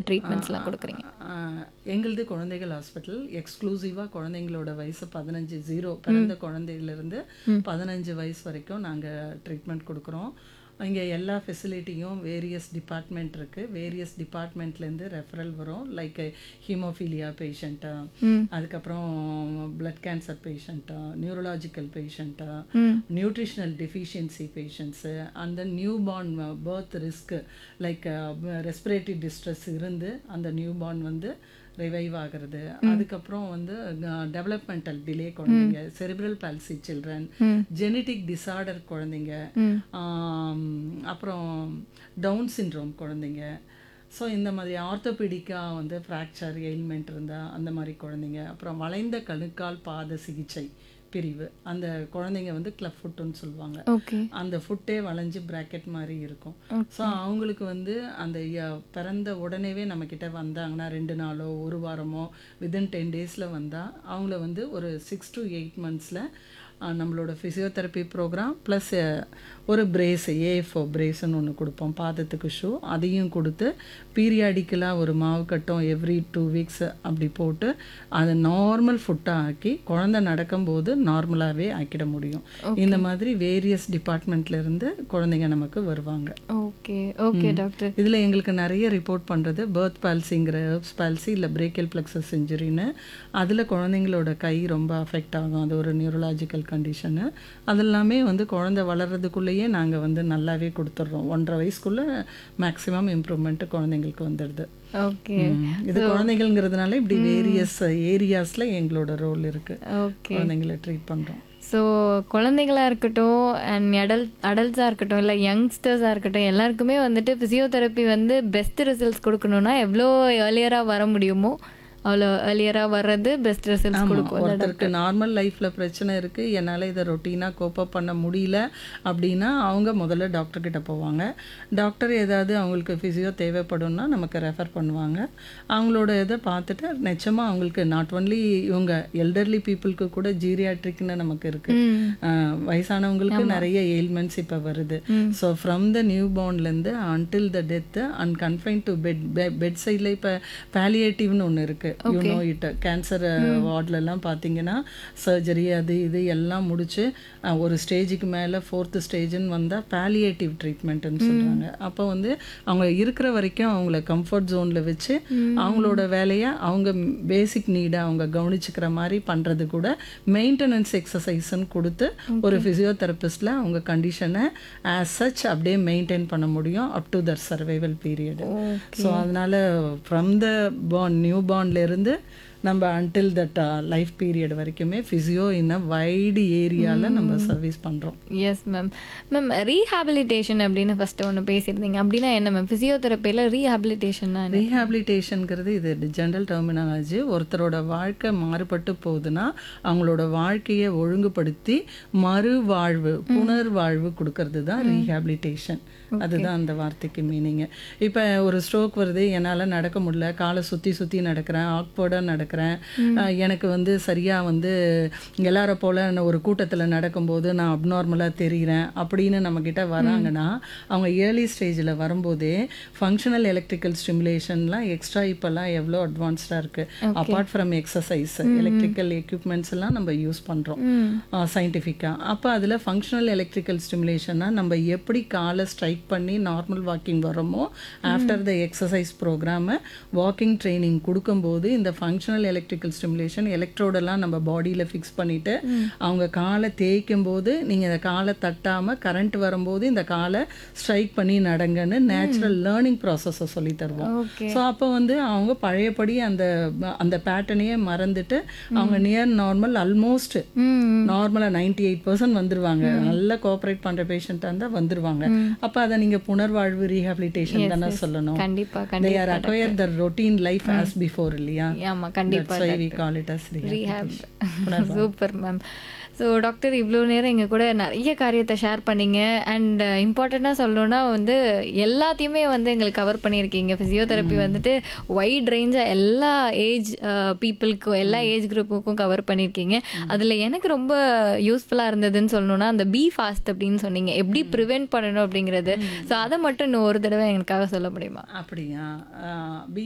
ட்ரீட்மெண்ட்ஸ்லாம் கொடுக்குறீங்க ஆஹ் எங்களுது குழந்தைகள் ஹாஸ்பிட்டல் எக்ஸ்க்ளூசிவாக குழந்தைங்களோட வயசு பதினஞ்சு ஜீரோ பிறந்த குழந்தையிலேருந்து பதினஞ்சு வயசு வரைக்கும் நாங்கள் ட்ரீட்மெண்ட் கொடுக்குறோம் இங்கே எல்லா ஃபெசிலிட்டியும் வேரியஸ் டிபார்ட்மெண்ட் இருக்குது வேரியஸ் டிபார்ட்மெண்ட்லேருந்து ரெஃபரல் வரும் லைக் ஹீமோஃபீலியா பேஷண்ட்டா அதுக்கப்புறம் பிளட் கேன்சர் பேஷண்ட்டா நியூரலாஜிக்கல் பேஷண்ட்டா நியூட்ரிஷனல் டெஃபிஷியன்சி பேஷண்ட்ஸு அந்த நியூ பார்ன் பர்த் ரிஸ்க்கு லைக் ரெஸ்பிரேட்டரி டிஸ்ட்ரெஸ் இருந்து அந்த நியூ பார்ன் வந்து ரிவைவ் ஆகிறது அதுக்கப்புறம் வந்து டெவலப்மெண்டல் டிலே குழந்தைங்க cerebral palsy children genetic disorder குழந்தைங்க ஆம், அப்புறம் டவுன் சிண்ட்ரோம் குழந்தைங்க ஸோ இந்த மாதிரி ஆர்த்தோபெடிக்காக வந்து ஃப்ராக்சர் எயில்மெண்ட் இருந்தால் அந்த மாதிரி குழந்தைங்க அப்புறம் வளைந்த கணுக்கால் பாத சிகிச்சை பிரிவு அந்த குழந்தைங்க வந்து கிளப் ஃபுட்டுன்னு சொல்லுவாங்க ஓகே அந்த ஃபுட்டே வளைஞ்சு பிராக்கெட் மாதிரி இருக்கும் ஸோ அவங்களுக்கு வந்து அந்த ய- பிறந்த உடனேவே நம்மக்கிட்ட வந்தாங்கன்னா ரெண்டு நாளோ ஒரு வாரமோ வித்தின் டென் டேஸில் வந்தால் அவங்கள வந்து ஒரு சிக்ஸ் to எயிட் மந்த்ஸில் நம்மளோட ஃபிசியோதெரப்பி ப்ரோக்ராம் ப்ளஸ் ஒரு பிரேஸ் ஏஎஃப்ஓ பிரேஸ்ன்னு ஒன்று கொடுப்போம் பாதத்துக்கு ஷூ அதையும் கொடுத்து பீரியாடிக்கலாக ஒரு மாவு கட்டம் எவ்ரி டூ வீக்ஸ் அப்படி போட்டு அதை நார்மல் ஃபுட்டாக ஆக்கி குழந்தை நடக்கும்போது நார்மலாகவே ஆக்கிட முடியும் இந்த மாதிரி வேரியஸ் டிபார்ட்மெண்ட்லேருந்து குழந்தைங்க நமக்கு வருவாங்க ஓகே ஓகே டாக்டர் இதில் எங்களுக்கு நிறைய ரிப்போர்ட் பண்ணுறது பேர்த் பால்சிங்கிற ஹெர்ப்ஸ் பால்சி இல்லை பிரேக்கல் பிளக்ஸஸ் இன்ஜுரின்னு அதில் குழந்தைங்களோட கை ரொம்ப அஃபெக்ட் ஆகும் அது ஒரு நியூரலாஜிக்கல் கண்டிஷனு அதெல்லாமே வந்து குழந்தை வளர்றதுக்குள்ளேயே நாங்கள் வந்து நல்லாவே கொடுத்துட்றோம் ஒன்றரை வயசுக்குள்ளே மேக்ஸிமம் இம்ப்ரூவ்மெண்ட்டு குழந்தைங்களுக்கு வந்துடுது ஓகே ம். இது குழந்தைங்கள்ங்கிறதுனால இப்படி வேரியஸ் ஏரியாஸில் எங்களோட ரோல் இருக்குது ஓகே குழந்தைங்களை ட்ரீட் பண்ணுறோம் ஸோ குழந்தைங்களா இருக்கட்டும் அண்ட் அடல்ட் அடல்ட்ஸாக இருக்கட்டும் இல்லை யங்ஸ்டர்ஸாக இருக்கட்டும் எல்லாருக்குமே வந்துட்டு ஃபிசியோதெரப்பி வந்து பெஸ்ட் ரிசல்ட்ஸ் கொடுக்கணும்னா எவ்வளோ ஏர்லியராக வர முடியுமோ அவ்வளோ ஏர்லியராக வர்றது பெஸ்ட் ரிசல்ட்ஸ் கொடுக்கும் ஒருத்தருக்கு நார்மல் லைஃப்பில் பிரச்சனை இருக்குது என்னால் இதை ரொட்டீனாக கோப்பப் பண்ண முடியல அப்படின்னா அவங்க முதல்ல டாக்டர் கிட்ட போவாங்க டாக்டர் ஏதாவது அவங்களுக்கு ஃபிசியோ தேவைப்படும்னா நமக்கு ரெஃபர் பண்ணுவாங்க அவங்களோட இதை பார்த்துட்டு நிச்சயமாக அவங்களுக்கு நாட் ஒன்லி இவங்க எல்டர்லி பீப்புளுக்கு கூட ஜீரியாட்ரிக்னு நமக்கு இருக்குது வயசானவங்களுக்கு நிறைய எயில்மெண்ட்ஸ் இப்போ வருது ஸோ ஃப்ரம் த நியூ பார்ன்லேருந்து until the death and confine to bed bed சைடில் இப்போ பேலியேட்டிவ்னு ஒன்று இருக்குது யூ நோ இட் கேன்சர் வார்ட்லலாம் பார்த்தீங்கன்னா சர்ஜரி அது இது எல்லாம் முடிச்சு அஹ், ஒரு ஸ்டேஜுக்கு மேலே ஃபோர்த்து ஸ்டேஜ்னு வந்தால் பேலியேட்டிவ் ட்ரீட்மெண்ட்டுன்னு சொல்கிறாங்க அப்போ வந்து அவங்க இருக்கிற வரைக்கும் அவங்கள கம்ஃபர்ட் ஜோனில் வச்சு அவங்களோட வேலையை அவங்க பேசிக் நீடை அவங்க கவனிச்சுக்கிற மாதிரி பண்ணுறது கூட மெயின்டெனன்ஸ் எக்ஸசைஸ்ன்னு கொடுத்து ஒரு ஃபிசியோதெரபிஸ்டில் அவங்க கண்டிஷனை ஆஸ் சச் அப்படியே மெயின்டைன் பண்ண முடியும் up to their survival period so அதனால ஃப்ரம் த பார்ன் நியூ இருந்து நம்ம அன்டில் தட் லைஃப் பீரியட் வரைக்குமே ஃபிசியோ இன் அ வைடு ஏரியாவில் நம்ம சர்வீஸ் பண்ணுறோம் எஸ் மேம் மேம் ரீஹாபிலிட்டேஷன் அப்படின்னு ஃபர்ஸ்ட் ஒன்று பேசியிருந்தீங்க அப்படின்னா என்ன மேம் ஃபிசியோதெரப்பியில் ரீஹாபிலிட்டேஷன்னா என்ன ரீஹாபிலிட்டேஷனுங்கிறது இது ஜென்ரல் டெர்மினாலஜி ஒருத்தரோட வாழ்க்கை மாறுபட்டு போகுதுன்னா அவங்களோட வாழ்க்கையை ஒழுங்குபடுத்தி மறுவாழ்வு புனர்வாழ்வு கொடுக்கறது தான் ரீஹாபிலிட்டேஷன் அதுதான் அந்த வார்த்தைக்கு மீனிங்கு இப்போ ஒரு ஸ்ட்ரோக் வருது என்னால் நடக்க முடியல காலை சுற்றி சுற்றி நடக்கிறேன் ஆக்வர்டாக நடக்கிறேன் அஹ் எனக்கு வந்து சரியாக வந்து எல்லார போல் நான் ஒரு கூட்டத்தில் நடக்கும்போது நான் அப்நார்மலாக தெரிகிறேன் அப்படின்னு நம்மக்கிட்ட வராங்கன்னா அவங்க ஏர்லி ஸ்டேஜில் வரும்போதே ஃபங்க்ஷனல் எலக்ட்ரிக்கல் ஸ்டிமுலேஷன்லாம் எக்ஸ்ட்ரா இப்போல்லாம் எவ்வளோ அட்வான்ஸ்டாக இருக்குது apart from exercise electrical equipments எல்லாம் நம்ம யூஸ் பண்ணுறோம் சயின்டிஃபிக்காக அப்போ அதில் ஃபங்க்ஷனல் எலக்ட்ரிக்கல் ஸ்டிமுலேஷன்னா நம்ம எப்படி காலை ஸ்ட்ரைக் பண்ணி நார்மல் வாக்கிங் வரோமோ ஆஃப்டர் த எக்ஸசைஸ் ப்ரோக்ராமை வாக்கிங் ட்ரைனிங் கொடுக்கும்போது இந்த ஃபங்க்ஷனல் எலக்ட்ரிக்கல் ஸ்டிமுலேஷன் எலக்ட்ரோடெல்லாம் நம்ம பாடியில் ஃபிக்ஸ் பண்ணிவிட்டு அவங்க காலை தேய்க்கும் போது நீங்கள் இந்த காலை தட்டாமல் கரண்ட் வரும்போது இந்த காலை ஸ்ட்ரைக் பண்ணி நடங்கன்னு நேச்சுரல் லேர்னிங் ப்ராசஸை சொல்லி தருவோம் ஓகே ஸோ அப்போ வந்து அவங்க பழையபடி அந்த அந்த பேட்டர்னையே மறந்துட்டு அவங்க நியர் நார்மல் ஆல்மோஸ்ட் ம் நார்மலாக நைன்டி எயிட் பர்சன்ட் வந்துருவாங்க நல்லா கோஆப்ரேட் பண்ணுற பேஷண்ட்டாக இருந்தால் வந்துருவாங்க அப்போ அதை நீங்கள் புனர்வாழ்வு ரீஹாபிலிட்டேஷன் தானே சொல்லணும் கண்டிப்பா தே கண்டிப்பா are acquire the routine life as before இல்லையா ஆமா கண்டிப்பா That's why we call it as rehab rehabilitation. Super ma'am so doctor இவ்வளோ நேரம் எங்கள் கூட நிறைய காரியத்தை ஷேர் பண்ணீங்க அண்ட் இம்பார்ட்டண்ட்டாக சொல்லணும்னா வந்து எல்லாத்தையுமே வந்து எங்களுக்கு கவர் பண்ணியிருக்கீங்க ஃபிசியோதெரப்பி வந்துட்டு வைட் ரேஞ்சாக எல்லா ஏஜ் பீப்புளுக்கும் எல்லா ஏஜ் குரூப்புக்கும் கவர் பண்ணியிருக்கீங்க அதில் எனக்கு ரொம்ப யூஸ்ஃபுல்லாக இருந்ததுன்னு சொல்லணும்னா அந்த பி ஃபாஸ்ட் அப்படின்னு சொன்னீங்க எப்படி ப்ரிவென்ட் பண்ணணும் அப்படிங்கிறது ஸோ அதை மட்டும் இன்னும் ஒரு தடவை எங்களுக்காக சொல்ல முடியுமா அப்படியா